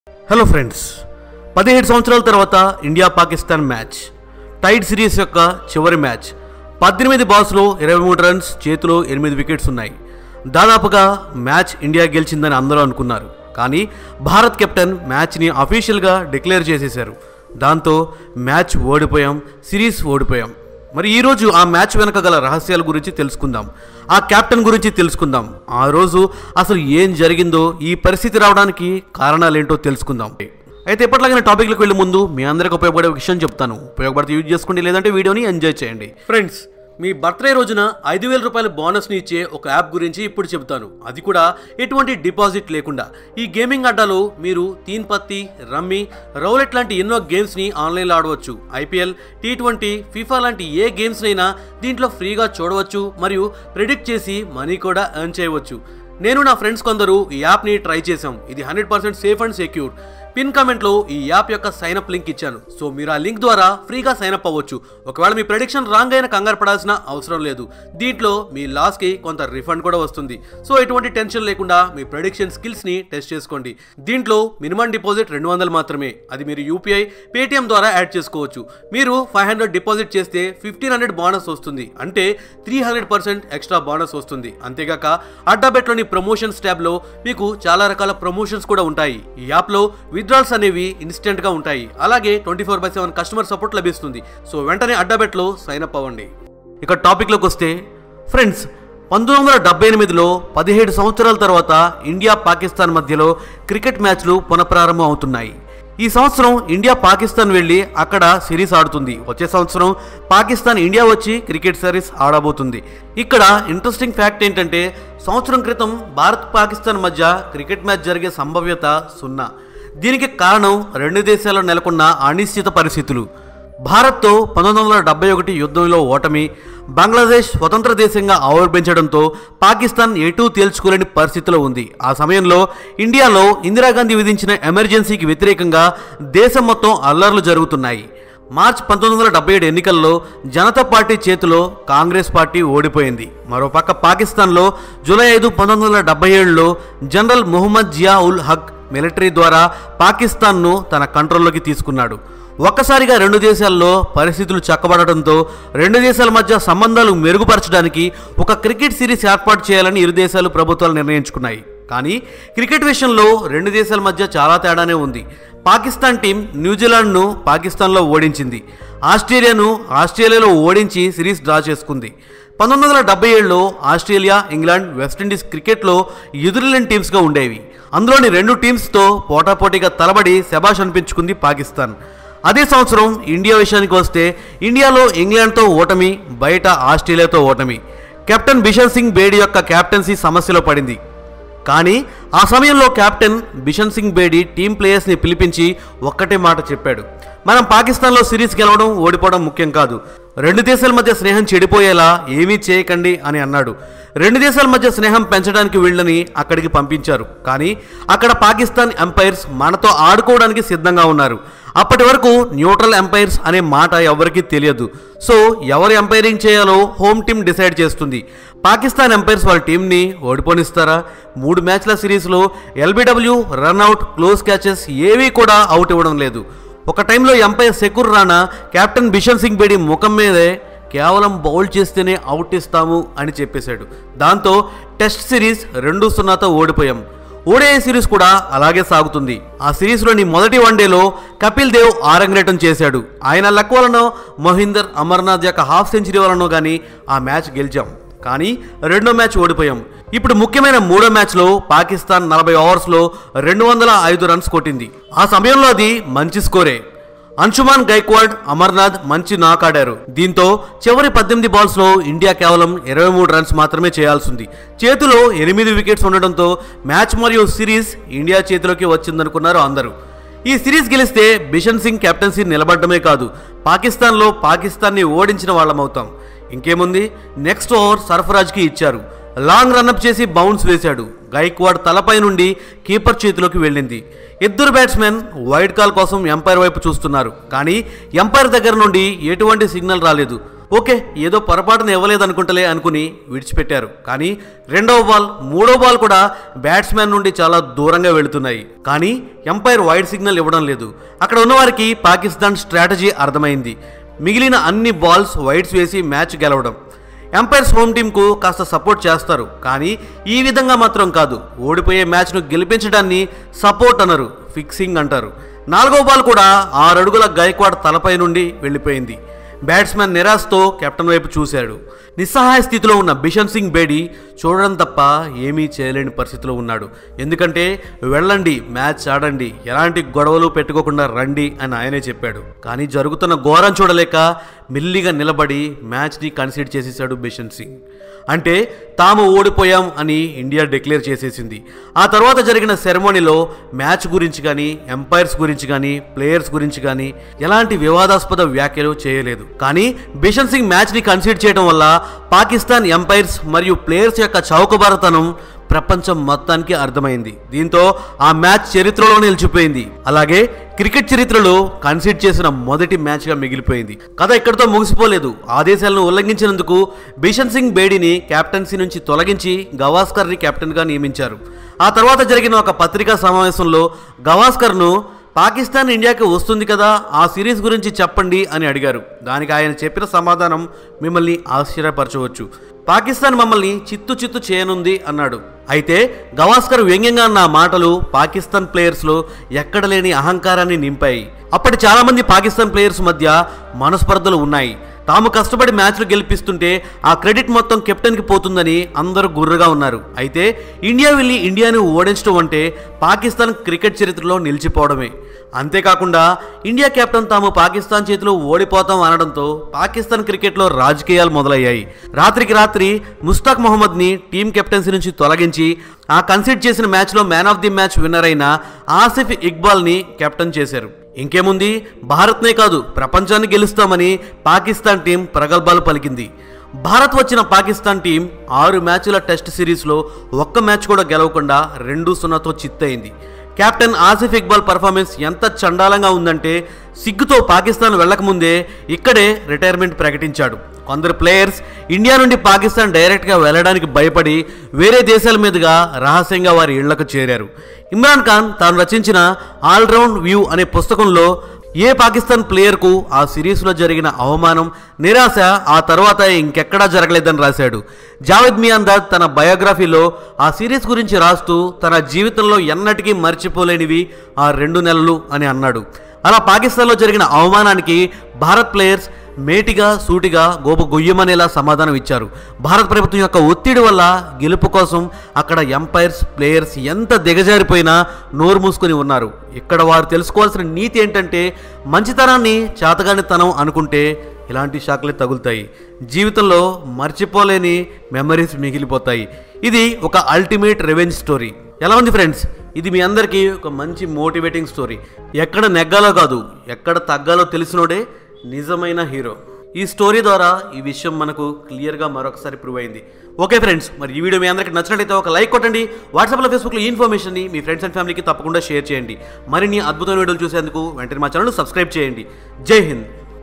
hello friends పదిహేడు సంవత్సరాల తర్వాత India Pakistan match tied series యొక్క చివరి మ్యాచ్ పద్దెనిమిది బాల్స్లో ఇరవై మూడు రన్స్ చేతిలో ఎనిమిది వికెట్స్ ఉన్నాయి దాదాపుగా మ్యాచ్ ఇండియా గెలిచిందని అందరూ అనుకున్నారు కానీ భారత్ కెప్టెన్ మ్యాచ్ని అఫీషియల్గా డిక్లేర్ చేసేశారు దాంతో మ్యాచ్ ఓడిపోయాం సిరీస్ ఓడిపోయాం మరి ఈరోజు ఆ మ్యాచ్ వెనక గల రహస్యాల గురించి తెలుసుకుందాం ఆ కెప్టెన్ గురించి తెలుసుకుందాం ఆ రోజు అసలు ఏం జరిగిందో ఈ పరిస్థితి రావడానికి కారణాలేంటో తెలుసుకుందాం అయితే ఎప్పటిలాగానే టాపిక్లకు వెళ్ళే ముందు మీ అందరికి ఉపయోగపడే ఒక విషయం చెప్తాను ఉపయోగపడితే యూజ్ చేసుకోండి లేదంటే వీడియోని ఎంజాయ్ చేయండి ఫ్రెండ్స్ మీ బర్త్డే రోజున ఐదు వేల రూపాయల బోనస్ని ఇచ్చే ఒక యాప్ గురించి ఇప్పుడు చెబుతాను అది కూడా ఎటువంటి డిపాజిట్ లేకుండా ఈ గేమింగ్ అడ్డాలో మీరు తీన్ పత్తి రమ్మీ రౌలెట్ లాంటి ఎన్నో గేమ్స్ని ఆన్లైన్లో ఆడవచ్చు ఐపీఎల్ టీ ట్వంటీ ఫిఫా లాంటి ఏ గేమ్స్నైనా దీంట్లో ఫ్రీగా చూడవచ్చు మరియు ప్రిడిక్ట్ చేసి మనీ కూడా ఎర్న్ చేయవచ్చు నేను నా ఫ్రెండ్స్ కొందరు ఈ యాప్ని ట్రై చేశాం ఇది hundred percent safe and secure pin కమెంట్లో ఈ యాప్ యొక్క సైన్ అప్ లింక్ ఇచ్చాను సో మీరు ఆ లింక్ ద్వారా ఫ్రీగా సైన్ అప్ అవ్వచ్చు ఒకవేళ మీ ప్రెడిక్షన్ రాంగ్ అయినా కంగారు పడాల్సిన అవసరం లేదు దీంట్లో మీ లాస్కి కొంత రిఫండ్ కూడా వస్తుంది సో ఎటువంటి టెన్షన్ లేకుండా మీ ప్రెడిక్షన్ స్కిల్స్ని టెస్ట్ చేసుకోండి దీంట్లో మినిమం డిపాజిట్ రెండు వందలు మాత్రమే అది మీరు యూపీఐ పేటిఎం ద్వారా యాడ్ చేసుకోవచ్చు మీరు ఫైవ్ హండ్రెడ్ డిపాజిట్ చేస్తే ఫిఫ్టీన్ హండ్రెడ్ బోనస్ వస్తుంది అంటే three hundred percent extra bonus వస్తుంది అంతేగాక అడ్డాబెట్లోని ప్రమోషన్స్ ట్యాబ్లో మీకు చాలా రకాల ప్రమోషన్స్ కూడా ఉంటాయి ఈ యాప్లో విత్డ్రాల్స్ అనేవి ఇన్స్టెంట్గా ఉంటాయి అలాగే twenty four by seven customer support లభిస్తుంది సో వెంటనే అడ్డాబెట్లో సైన్ అప్ అవ్వండి ఇక టాపిక్లోకి వస్తే ఫ్రెండ్స్ పంతొమ్మిది వందల డెబ్బై ఎనిమిదిలో పదిహేడు సంవత్సరాల తర్వాత ఇండియా పాకిస్తాన్ మధ్యలో క్రికెట్ మ్యాచ్లు పునఃప్రారంభం అవుతున్నాయి ఈ సంవత్సరం ఇండియా పాకిస్తాన్ వెళ్ళి అక్కడ సిరీస్ ఆడుతుంది వచ్చే సంవత్సరం పాకిస్తాన్ ఇండియా వచ్చి క్రికెట్ సిరీస్ ఆడబోతుంది ఇక్కడ ఇంట్రెస్టింగ్ ఫ్యాక్ట్ ఏంటంటే సంవత్సరం క్రితం భారత్ పాకిస్తాన్ మధ్య క్రికెట్ మ్యాచ్ జరిగే సంభవ్యత సున్నా దీనికి కారణం రెండు దేశాల్లో నెలకొన్న అనిశ్చిత పరిస్థితులు భారత్తో పంతొమ్మిది వందల డెబ్బై ఒకటి యుద్ధంలో ఓటమి బంగ్లాదేశ్ స్వతంత్ర దేశంగా ఆవిర్భించడంతో పాకిస్తాన్ ఎటూ తేల్చుకోలేని పరిస్థితిలో ఉంది ఆ సమయంలో ఇండియాలో ఇందిరాగాంధీ విధించిన ఎమర్జెన్సీకి వ్యతిరేకంగా దేశం మొత్తం అల్లర్లు జరుగుతున్నాయి మార్చ్ పంతొమ్మిది వందల డెబ్బై ఏడు ఎన్నికల్లో జనతా పార్టీ చేతిలో కాంగ్రెస్ పార్టీ ఓడిపోయింది మరోపక్క పాకిస్తాన్లో జూలై ఐదు పంతొమ్మిది వందల డెబ్బై ఏడులో జనరల్ ముహమ్మద్ జియా ఉల్ హక్ మిలిటరీ ద్వారా పాకిస్తాన్ను తన కంట్రోల్లోకి తీసుకున్నాడు ఒక్కసారిగా రెండు దేశాల్లో పరిస్థితులు చక్కబడటంతో రెండు దేశాల మధ్య సంబంధాలు మెరుగుపరచడానికి ఒక క్రికెట్ సిరీస్ ఏర్పాటు చేయాలని ఇరు దేశాలు ప్రభుత్వాలు నిర్ణయించుకున్నాయి కానీ క్రికెట్ విషయంలో రెండు దేశాల మధ్య చాలా తేడానే ఉంది పాకిస్తాన్ టీం న్యూజిలాండ్ను పాకిస్తాన్లో ఓడించింది ఆస్ట్రేలియాను ఆస్ట్రేలియాలో ఓడించి సిరీస్ డ్రా చేసుకుంది పంతొమ్మిది వందల డెబ్బై ఏడులో ఆస్ట్రేలియా ఇంగ్లాండ్ వెస్టిండీస్ క్రికెట్లో ఎదురులేని టీమ్స్గా ఉండేవి అందులోని రెండు టీమ్స్తో పోటాపోటీగా తలబడి శబాష్ అనిపించుకుంది పాకిస్తాన్ అదే సంవత్సరం ఇండియా విషయానికి వస్తే ఇండియాలో ఇంగ్లాండ్తో ఓటమి బయట ఆస్ట్రేలియాతో ఓటమి కెప్టెన్ బిషన్ సింగ్ బేడి యొక్క కెప్టెన్సీ సమస్యలో పడింది కానీ ఆ సమయంలో కెప్టెన్ బిషన్ సింగ్ బేడి టీం ప్లేయర్స్ని పిలిపించి ఒక్కటే మాట చెప్పాడు మనం పాకిస్తాన్లో సిరీస్ గెలవడం ఓడిపోవడం ముఖ్యం కాదు రెండు దేశాల మధ్య స్నేహం చెడిపోయేలా ఏమీ చేయకండి అని అన్నాడు రెండు దేశాల మధ్య స్నేహం పెంచడానికి వీళ్ళని అక్కడికి పంపించారు కానీ అక్కడ పాకిస్తాన్ ఎంపైర్స్ మనతో ఆడుకోవడానికి సిద్ధంగా ఉన్నారు అప్పటి వరకు న్యూట్రల్ ఎంపైర్స్ అనే మాట ఎవరికీ తెలియదు సో ఎవరు ఎంపైరింగ్ చేయాలో హోమ్ టీం డిసైడ్ చేస్తుంది పాకిస్తాన్ ఎంపైర్స్ వాళ్ళ టీంని ఓడిపోనిస్తారా మూడు మ్యాచ్ల సిరీస్లో ఎల్బిడబ్ల్యూ రన్అట్ క్లోజ్ క్యాచెస్ ఏవీ కూడా అవుట్ ఇవ్వడం లేదు ఒక టైంలో ఎంపైర్ సెకూర్ రాణా కెప్టెన్ బిషన్ సింగ్ బేడి ముఖం మీదే కేవలం బౌల్ చేస్తేనే అవుట్ ఇస్తాము అని చెప్పేశాడు దాంతో టెస్ట్ సిరీస్ రెండు సున్నాతో ఓడిపోయాం ఓడిఐ సిరీస్ కూడా అలాగే సాగుతుంది ఆ సిరీస్లోని మొదటి వన్డేలో కపిల్ దేవ్ ఆరంగేటం చేశాడు ఆయన లక్ వలనో మహీందర్ అమర్నాథ్ యొక్క హాఫ్ సెంచరీ వలనో కానీ ఆ మ్యాచ్ గెలిచాం కానీ రెండో మ్యాచ్ ఓడిపోయాం ఇప్పుడు ముఖ్యమైన మూడో మ్యాచ్లో పాకిస్తాన్ నలభై ఓవర్స్లో రెండు వందల ఐదు రన్స్ కొట్టింది ఆ సమయంలో అది మంచి స్కోరే అంశుమాన్ గైక్వాడ్ అమర్నాథ్ మంచి నాక్ ఆడారు దీంతో చివరి పద్దెనిమిది బాల్స్ లో ఇండియా కేవలం ఇరవై మూడు రన్స్ మాత్రమే చేయాల్సింది చేతిలో ఎనిమిది వికెట్స్ ఉండడంతో మ్యాచ్ మరియు సిరీస్ ఇండియా చేతిలోకి వచ్చిందనుకున్నారు అందరూ ఈ సిరీస్ గెలిస్తే బిషన్ సింగ్ కెప్టెన్సీ నిలబడమే కాదు పాకిస్తాన్లో పాకిస్తాన్ని ఓడించిన వాళ్ళమవుతాం ఇంకేముంది నెక్స్ట్ ఓవర్ సర్ఫరాజ్కి ఇచ్చారు లాంగ్ రన్అప్ చేసి బౌన్స్ వేశాడు గైక్వాడ్ తలపై నుండి కీపర్ చేతిలోకి వెళ్ళింది ఇద్దరు బ్యాట్స్మెన్ వైడ్ కాల్ కోసం ఎంపైర్ వైపు చూస్తున్నారు కానీ ఎంపైర్ దగ్గర నుండి ఎటువంటి సిగ్నల్ రాలేదు ఓకే ఏదో పొరపాటున ఇవ్వలేదనుకుంటలే అనుకుని విడిచిపెట్టారు కానీ రెండవ బాల్ మూడో బాల్ కూడా బ్యాట్స్మెన్ నుండి చాలా దూరంగా వెళుతున్నాయి కానీ ఎంపైర్ వైడ్ సిగ్నల్ ఇవ్వడం లేదు అక్కడ ఉన్నవారికి పాకిస్తాన్ స్ట్రాటజీ అర్థమైంది మిగిలిన అన్ని బాల్స్ వైడ్స్ వేసి మ్యాచ్ గెలవడం ఎంపైర్స్ హోమ్ టీంకు కాస్త సపోర్ట్ చేస్తారు కానీ ఈ విధంగా మాత్రం కాదు ఓడిపోయే మ్యాచ్ను గెలిపించడాన్ని సపోర్ట్ అనరు ఫిక్సింగ్ అంటారు నాలుగో బాల్ కూడా ఆరు అడుగుల గైక్వాడ్ తలపై నుండి వెళ్ళిపోయింది బ్యాట్స్మెన్ నిరాశతో కెప్టెన్ వైపు చూశాడు నిస్సహాయ స్థితిలో ఉన్న బిషన్ సింగ్ బేడి చూడడం తప్ప ఏమీ చేయలేని పరిస్థితిలో ఉన్నాడు ఎందుకంటే వెళ్ళండి మ్యాచ్ ఆడండి ఎలాంటి గొడవలు పెట్టుకోకుండా రండి అని ఆయనే చెప్పాడు కానీ జరుగుతున్న ఘోరం చూడలేక మెల్లిగా నిలబడి మ్యాచ్ని కన్సిడర్ చేసేశాడు బిషన్ సింగ్ అంటే తాము ఓడిపోయాం అని ఇండియా డిక్లేర్ చేసేసింది ఆ తర్వాత జరిగిన సెరమోనీలో మ్యాచ్ గురించి కానీ ఎంపైర్స్ గురించి కానీ ప్లేయర్స్ గురించి కానీ ఎలాంటి వివాదాస్పద వ్యాఖ్యలు చేయలేదు కానీ బిషన్ సింగ్ మ్యాచ్ని కన్సిడర్ చేయడం వల్ల పాకిస్తాన్ ఎంపైర్స్ మరియు ప్లేయర్స్ యొక్క చౌకబారతనం ప్రపంచం మొత్తానికి అర్థమైంది దీంతో ఆ మ్యాచ్ చరిత్రలో నిలిచిపోయింది అలాగే క్రికెట్ చరిత్రలో కన్సిడ్ చేసిన మొదటి మ్యాచ్గా మిగిలిపోయింది కథ ఇక్కడితో ముగిసిపోలేదు ఆదేశాలను ఉల్లంఘించినందుకు బిషన్ సింగ్ బేడిని కెప్టెన్సీ నుంచి తొలగించి గవాస్కర్ని కెప్టెన్గా నియమించారు ఆ తర్వాత జరిగిన ఒక పత్రికా సమావేశంలో గవాస్కర్ను పాకిస్తాన్ ఇండియాకి వస్తుంది కదా ఆ సిరీస్ గురించి చెప్పండి అని అడిగారు దానికి ఆయన చెప్పిన సమాధానం మిమ్మల్ని ఆశ్చర్యపరచవచ్చు పాకిస్తాన్ మమ్మల్ని చిత్తు చిత్తు చేయనుంది అన్నాడు అయితే గవాస్కర్ వ్యంగ్యంగా అన్న ఆ మాటలు పాకిస్తాన్ ప్లేయర్స్లో ఎక్కడ లేని అహంకారాన్ని నింపాయి అప్పటి చాలామంది పాకిస్తాన్ ప్లేయర్స్ మధ్య మనస్పర్ధలు ఉన్నాయి తాము కష్టపడి మ్యాచ్లు గెలిపిస్తుంటే ఆ క్రెడిట్ మొత్తం కెప్టెన్కి పోతుందని అందరూ గుర్రగా ఉన్నారు అయితే ఇండియా వెళ్ళి ఇండియాని ఓడించడం అంటే పాకిస్తాన్ క్రికెట్ చరిత్రలో నిలిచిపోవడమే అంతేకాకుండా ఇండియా కెప్టెన్ తాము పాకిస్తాన్ చేతిలో ఓడిపోతాం అనడంతో పాకిస్తాన్ క్రికెట్లో రాజకీయాలు మొదలయ్యాయి రాత్రికి రాత్రి ముస్తాక్ మొహమ్మద్ని టీం కెప్టెన్సీ నుంచి తొలగించి ఆ కన్సిడ్ చేసిన మ్యాచ్లో man of the match winner అయిన ఆసిఫ్ ఇక్బాల్ని కెప్టెన్ చేశారు ఇంకేముంది భారత్నే కాదు ప్రపంచాన్ని గెలుస్తామని పాకిస్తాన్ టీం ప్రగల్భాలు పలికింది భారత్ వచ్చిన పాకిస్తాన్ టీం ఆరు మ్యాచ్ల టెస్ట్ సిరీస్లో ఒక్క మ్యాచ్ కూడా గెలవకుండా రెండు సున్నాతో చిత్తయింది కెప్టెన్ ఆసిఫ్ ఇక్బాల్ పర్ఫార్మెన్స్ ఎంత చండాలంగా ఉందంటే సిగ్గుతో పాకిస్తాన్ వెళ్ళకముందే ఇక్కడే రిటైర్మెంట్ ప్రకటించాడు కొందరు ప్లేయర్స్ ఇండియా నుండి పాకిస్తాన్ డైరెక్ట్గా వెళ్ళడానికి భయపడి వేరే దేశాల మీదుగా రహస్యంగా వారి ఇళ్లకు చేరారు ఇమ్రాన్ ఖాన్ తాను రచించిన ఆల్రౌండ్ వ్యూ అనే పుస్తకంలో ఏ పాకిస్తాన్ ప్లేయర్కు ఆ సిరీస్లో జరిగిన అవమానం నిరాశ ఆ తర్వాత ఇంకెక్కడా జరగలేదని రాశాడు జావేద్ మియాందాద్ తన బయోగ్రఫీలో ఆ సిరీస్ గురించి రాస్తూ తన జీవితంలో ఎన్నటికీ మర్చిపోలేనివి ఆ రెండు నెలలు అని అన్నాడు అలా పాకిస్తాన్లో జరిగిన అవమానానికి భారత్ ప్లేయర్స్ మేటిగా సూటిగా గోప గొయ్యమనేలా సమాధానం ఇచ్చారు భారత ప్రభుత్వం యొక్క ఒత్తిడి వల్ల గెలుపు కోసం అక్కడ ఎంపైర్స్ ప్లేయర్స్ ఎంత దిగజారిపోయినా నోరు మూసుకొని ఉన్నారు ఇక్కడ వారు తెలుసుకోవాల్సిన నీతి ఏంటంటే మంచితనాన్ని చేతగానితనం అనుకుంటే ఇలాంటి షాక్లే తగులుతాయి జీవితంలో మర్చిపోలేని మెమరీస్ మిగిలిపోతాయి ఇది ఒక అల్టిమేట్ రెవెంజ్ స్టోరీ ఎలా ఉంది ఫ్రెండ్స్ ఇది మీ అందరికీ ఒక మంచి మోటివేటింగ్ స్టోరీ ఎక్కడ నెగ్గాలో కాదు ఎక్కడ తగ్గాలో తెలిసినోడే నిజమైన హీరో ఈ స్టోరీ ద్వారా ఈ విషయం మనకు క్లియర్గా మరొకసారి ప్రూవ్ అయింది ఓకే ఫ్రెండ్స్ మరి ఈ వీడియో మీ అందరికి నచ్చినట్లయితే ఒక లైక్ కొట్టండి వాట్సాప్లో ఫేస్బుక్లో ఈ ఇన్ఫర్మేషన్ని మీ ఫ్రెండ్స్ అండ్ ఫ్యామిలీకి తప్పకుండా షేర్ చేయండి మరిన్ని అద్భుతమైన వీడియోలు చూసేందుకు వెంటనే మా ఛానల్ సబ్స్క్రైబ్ చేయండి జై హింద్